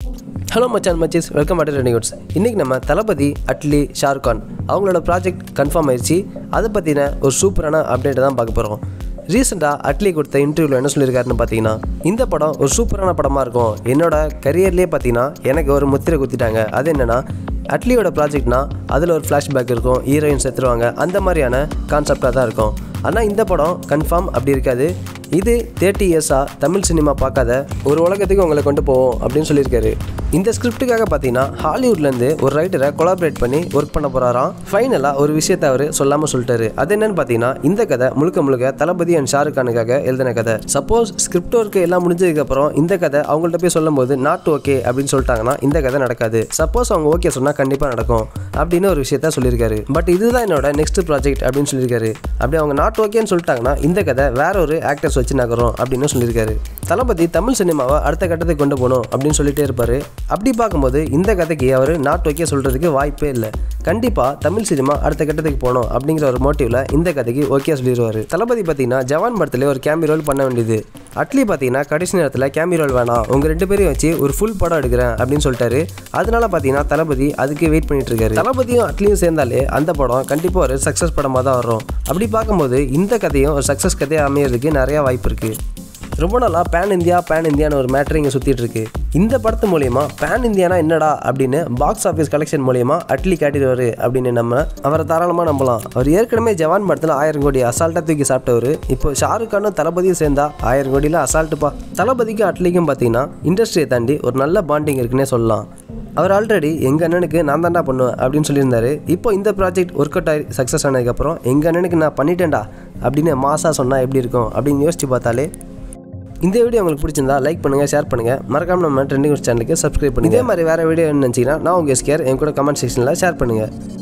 hello மச்சான் மச்சிஸ் welcome back to குட்ஸ் இன்றைக்கி நம்ம தளபதி அட்லி ஷாருக் கான் அவங்களோட ப்ராஜெக்ட் கன்ஃபார்ம் ஆயிடுச்சு அதை பற்றின ஒரு சூப்பரான அப்டேட்டை தான் பார்க்க போகிறோம் ரீசெண்டாக அட்லி கொடுத்த இன்டர்வியூவில் என்ன சொல்லியிருக்காருன்னு பார்த்தீங்கன்னா இந்த படம் ஒரு சூப்பரான படமாக இருக்கும் என்னோட கரியர்லேயே பார்த்தீங்கன்னா எனக்கு ஒரு முத்திரை குத்திட்டாங்க அது என்னென்னா அட்லியோட ப்ராஜெக்ட்னா அதில் ஒரு ஃப்ளாஷ்பேக் இருக்கும் ஹீரோயின் செத்துருவாங்க அந்த மாதிரியான கான்செப்டாக தான் இருக்கும் ஆனால் இந்த படம் கன்ஃபார்ம் அப்படி இருக்காது இது தேர்ட்டி இயர்ஸாக தமிழ் சினிமா பார்க்காத ஒரு உலகத்துக்கு உங்களை கொண்டு போவோம் அப்படின்னு சொல்லியிருக்காரு இந்த ஸ்கிரிப்டுக்காக பார்த்தீங்கன்னா ஹாலிவுட்லேருந்து ஒரு ரைட்டரை கொலாபரேட் பண்ணி ஒர்க் பண்ண போகிறாராம் ஃபைனலாக ஒரு விஷயத்தை அவர் சொல்லாமல் சொல்லிட்டாரு அது என்னன்னு பார்த்தீங்கன்னா இந்த கதை முழுக்க முழுக்க தளபதி அண்ட் ஷாருக் கானுக்காக எழுதின கதை சப்போஸ் ஸ்கிரிப்ட் ஒர்க் எல்லாம் முடிஞ்சதுக்கப்புறம் இந்த கதை அவங்கள்ட்ட போய் சொல்லும்போது நாட் ஓகே அப்படின்னு சொல்லிட்டாங்கன்னா இந்த கதை நடக்காது சப்போஸ் அவங்க ஓகே சொன்னால் கண்டிப்பாக நடக்கும் அப்படின்னு ஒரு விஷயத்த சொல்லியிருக்காரு பட் இதுதான் என்னோட நெக்ஸ்ட் ப்ராஜெக்ட் அப்படின்னு சொல்லியிருக்காரு அப்படி அவங்க நாட் ஓகேன்னு சொல்லிட்டாங்கன்னா இந்த கதை வேற ஒரு ஆக்டர்ஸ் வச்சு நகரும் அப்படின்னு சொல்லியிருக்காரு தளபதி தமிழ் சினிமாவை அடுத்த கட்டத்துக்கு கொண்டு போகணும் அப்படின்னு சொல்லிட்டே இருப்பாரு அப்படி பார்க்கும்போது இந்த கதைக்கு அவர் நாட் ஓகே சொல்கிறதுக்கு வாய்ப்பே இல்லை கண்டிப்பாக தமிழ் சினிமா அடுத்த கட்டத்துக்கு போகணும் அப்படிங்கிற ஒரு மோட்டிவில் இந்த கதைக்கு ஓகே சொல்லிடுவார் தளபதி பார்த்தீங்கன்னா ஜவான் படத்துல ஒரு கேமி ரோல் பண்ண வேண்டியது அட்லி பார்த்தீங்கன்னா கடைசி நேரத்தில் கேமி ரோல் வேணாம் உங்கள் ரெண்டு பேரையும் வச்சு ஒரு ஃபுல் படம் எடுக்கிறேன் அப்படின்னு சொல்லிட்டாரு அதனால பார்த்தீங்கன்னா தளபதி அதுக்கு வெயிட் பண்ணிட்டு இருக்காரு தளபதியும் அட்லியும் சேர்ந்தாலே அந்த படம் கண்டிப்பாக ஒரு சக்ஸஸ் படமாக தான் வரும் அப்படி பார்க்கும்போது இந்த கதையும் ஒரு சக்ஸஸ் கதையாக அமையறதுக்கு நிறையா வாய்ப்பு இருக்குது ரொம்ப நாளாக பேன் இந்தியா பேன் இந்தியான்னு ஒரு மேட்ரு இங்கே சுற்றிட்டு இருக்கு இந்த படத்து மூலியமா பேன் இந்தியானா என்னடா அப்படின்னு பாக்ஸ் ஆஃபீஸ் கலெக்ஷன் மூலியமா அட்லி காட்டிடுவார் அப்படின்னு நம்ம அவரை தாராளமாக நம்பலாம் அவர் ஏற்கனவே ஜவான் படத்தில் ஆயிரம் கோடி அசால்ட்டாக தூக்கி சாப்பிட்டவர் இப்போ ஷாருக் கானும் தளபதியும் சேர்ந்தா ஆயிரம் கோடியில் அசால்ட்டுப்பா தளபதிக்கும் அட்லிக்கும் பார்த்தீங்கன்னா இண்டஸ்ட்ரியை தாண்டி ஒரு நல்ல பாண்டிங் இருக்குன்னே சொல்லலாம் அவர் ஆல்ரெடி எங்கள் அண்ணனுக்கு நான் தான்டா பண்ணுவேன் அப்படின்னு சொல்லியிருந்தாரு இப்போ இந்த ப்ராஜெக்ட் ஒர்க் அவுட் ஆகி சக்ஸஸ் ஆனதுக்கப்புறம் எங்கள் அண்ணனுக்கு நான் பண்ணிட்டேன்டா அப்படின்னு மாசா சொன்னால் எப்படி இருக்கும் அப்படின்னு யோசிச்சு பார்த்தாலே இந்த வீடியோ உங்களுக்கு பிடிச்சிருந்தா லைக் பண்ணுங்கள் ஷேர் பண்ணுங்கள் மறக்காம நம்ம ட்ரெண்டிங் சேனலுக்கு சப்ஸ்கிரைப் பண்ணுங்க இதே மாதிரி வேறு வீடியோ நினச்சிங்கன்னா நான் உங்கள் ஸ்கேர் என் கூட கமெண்ட் செக்ஷனில் ஷேர் பண்ணுங்கள்